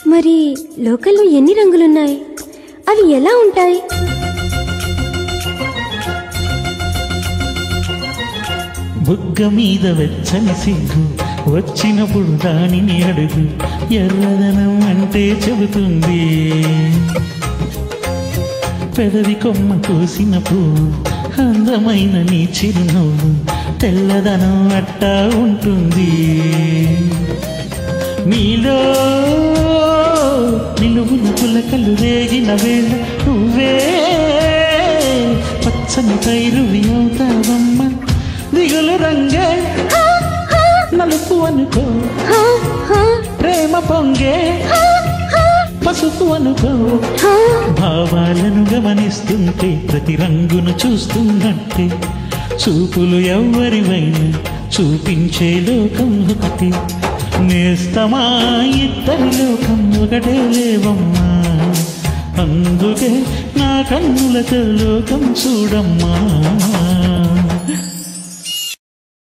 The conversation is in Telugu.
మరి లోకల్లో ఎన్ని రంగులున్నాయి అవి ఎలా ఉంటాయి బుగ్గ మీద వెచ్చని సిగ్గు వచ్చినప్పుడు దానిని అడుగు ఎర్రదనం అంటే చెబుతుంది పెదవి కొమ్మ కోసిన పువ్వు అందమైన నీ చిరునవ్వు తెల్లదనం అట్టా ఉంటుంది నీలో నిలువున పులకలు రేగిన వేళ నువ్వే పచ్చని పైరువి అవుతావమ్మ దిగులు రంగే నలుపు అనుకో హా, హా, ప్రేమ పొంగే పసుపు అనుకో హా. భావాలను గమనిస్తుంటే ప్రతి రంగును చూస్తున్నట్టే చూపులు ఎవ్వరివైనా చూపించే లోకం ఒకటి నేస్తమా ఇద్దరి లోకం ఒకటే లేవమ్మా అందుకే నా కన్నులతో లోకం చూడమ్మా